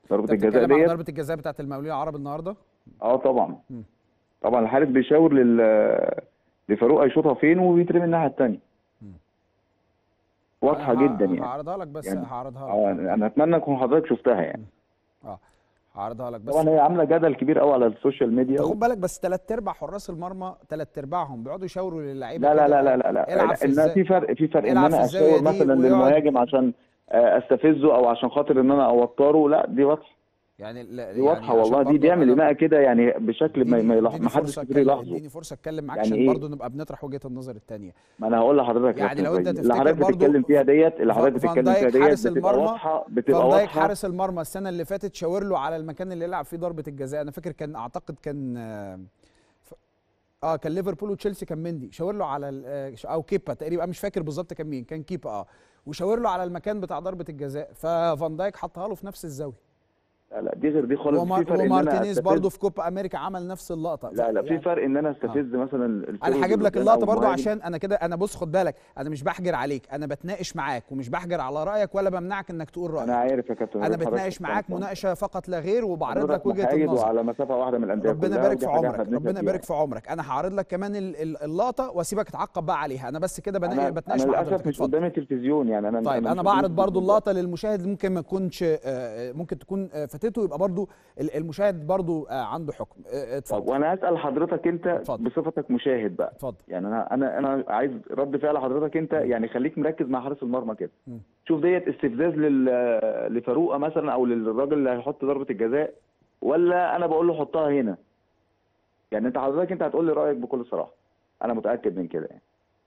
ضربه انت الجزاء بتتكلم عن ديت ضربه الجزاء بتاعت المقاولين العرب النهارده اه طبعا مم. طبعا الحارس بيشاور لل لفاروق هيشوطها فين وبيترمي الناحيه الثانيه مم. واضحه أنا ه- جدا يعني هعرضها لك بس يعني- هعرضها اه لك انا اتمنى تكون حضرتك شفتها يعني اه هعرضها لك بس طبعا هي عامله جدل كبير قوي على السوشيال ميديا خد بالك بس ثلاث ارباع حراس المرمى ثلاث ارباعهم بيقعدوا يشاوروا للعيبه لا لا كده، لا لا لا لا العب في ان الزا- في فرق في فرق ان العب انا في الزاوية اشاور دي مثلا ويقعد- للمهاجم عشان آه، استفزه او عشان خاطر ان انا اوتره لا دي واضحه يعني لا دي يعني واضحه عشان والله دي برضو بيعمل أنا- اناء كده يعني بشكل ما اديني- ما يلاحظ اديني ما حدش فرصة كتير أتكلم- يلاحظه اديني فرصه اتكلم معاك يعني عشان إيه؟ برضو نبقى بنطرح وجهه النظر الثانيه ما انا هقول لحضرتك يا يعني أستاذ لو أنت إبراهيم، تفتكر اللي حضرتك برضو بتتكلم فيها ديت اللي فان- حضرتك فان بتتكلم فيها دايك ديت حارس بتبقى المرمى واضحه بتبقى فان دايك واضحه حارس المرمى السنه اللي فاتت شاور له على المكان اللي يلعب فيه ضربه الجزاء انا فاكر كان اعتقد كان آه، ف- اه كان ليفربول وتشيلسي كان مندي شاور له على ال- آه، او كيبا تقريبا أنا مش فاكر بالظبط كان مين كان كيبا اه وشاور له على المكان بتاع ضربه الجزاء ففان دايك حطها له في نفس الزاويه لا لا دي غير دي خالص وما- في فرق ان انا ومارتينيز أستفز- برضه في كوبا امريكا عمل نفس اللقطه لا لا في يعني فرق ان انا استفز مثلا الفرد انا هجيب لك اللي قدام اللقطه أو برضو المهاجم. عشان انا كده انا بص خد بالك انا مش بحجر عليك انا بتناقش معاك ومش بحجر على رايك ولا بمنعك انك تقول رايك انا عارف يا كابتن انا حضرتك بتناقش معاك فاهم. مناقشه فقط لا غير وبعرض حضرتك لك وجهه محايد النظر وعلى مسافه واحده من الانديه ربنا كلها يبارك ودي في حاجة عمرك إحنا بنسعد ربنا فيها يبارك في عمرك انا هعرض لك كمان ال- ال- اللقطه واسيبك تعقب بقى عليها انا بس كده انا بنا- بتناقش انا مع للاسف حضرتك مش اتفضل قدامي التلفزيون يعني انا طيب أنا انا مش بعرض قدامي برضو التلفزيون. اللقطه للمشاهد اللي ممكن ما تكونش آه، آه، ممكن تكون آه، فاتته يبقى برضو ال- المشاهد برضو آه، عنده حكم آه، طب اتفضل وانا هسال حضرتك انت اتفضل. بصفتك مشاهد بقى اتفضل يعني انا انا انا عايز رد فعل حضرتك انت يعني خليك مركز مع حارس المرمى كده مم. شوف ديت استفزاز لل لفاروقه مثلا او للراجل اللي هيحط ضربه الجزاء ولا انا بقول له حطها هنا يعني انت حضرتك انت هتقول لي رايك بكل صراحه انا متاكد من كده يعني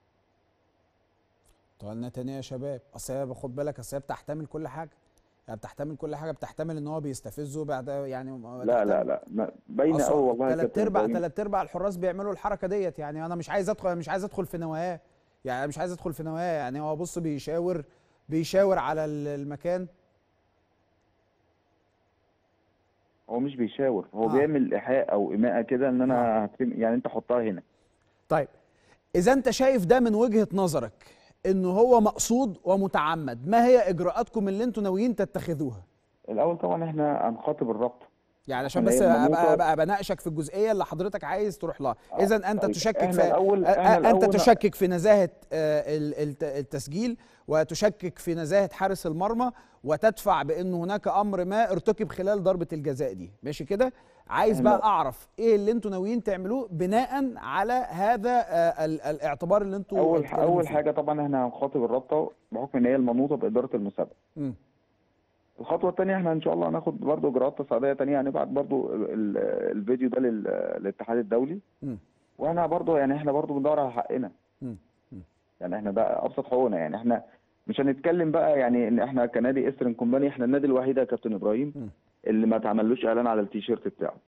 طب تاني يا شباب اصل هي خد بالك اصل هي بتحتمل كل حاجه يعني بتحتمل كل حاجه بتحتمل ان هو بيستفزه بعد يعني لا لا لا ما- باينه قوي والله يا ثلاث كابتن ارباع إبراهيم. ثلاث ارباع الحراس بيعملوا الحركه ديت يعني انا مش عايز ادخل مش عايز ادخل في نواياه يعني أنا مش عايز ادخل في نواياه يعني هو بص بيشاور بيشاور على ال- المكان هو مش بيشاور هو آه. بيعمل ايحاء او ايماءه كده ان انا هترمي يعني انت حطها هنا طيب اذا انت شايف ده من وجهه نظرك انه هو مقصود ومتعمد ما هي اجراءاتكم اللي انتوا ناويين تتخذوها الاول طبعا احنا هنخاطب الرابطه يعني عشان إحنا بس هي ابقى المنوطة- ابقى بناقشك في الجزئيه اللي حضرتك عايز تروح لها آه، اذا انت طيب، تشكك إحنا في الأول- آه، إحنا آه، انت الأول- تشكك في نزاهه آه، ال- الت- التسجيل وتشكك في نزاهه حارس المرمى وتدفع بان هناك امر ما ارتكب خلال ضربه الجزاء دي ماشي كده عايز إحنا- بقى اعرف ايه اللي انتوا ناويين تعملوه بناء على هذا آه، ال- الاعتبار اللي انتوا اول بتتكلموا اول فيه. حاجه طبعا احنا هنخاطب الرابطه بحكم ان هي المنوطه باداره المسابقه مم. الخطوه الثانيه احنا ان شاء الله هناخد برضو اجراءات تصعيديه ثانيه هنبعت برضو ال- ال- الفيديو ده لل- للاتحاد الدولي مم. واحنا برضو يعني احنا برضو بندور على حقنا مم. مم. يعني احنا ده ابسط حقوقنا يعني احنا مش هنتكلم بقى يعني ان احنا كنادي استرن كومباني احنا النادي الوحيد يا كابتن ابراهيم مم. اللي ما اتعملوش اعلان على التيشيرت بتاعه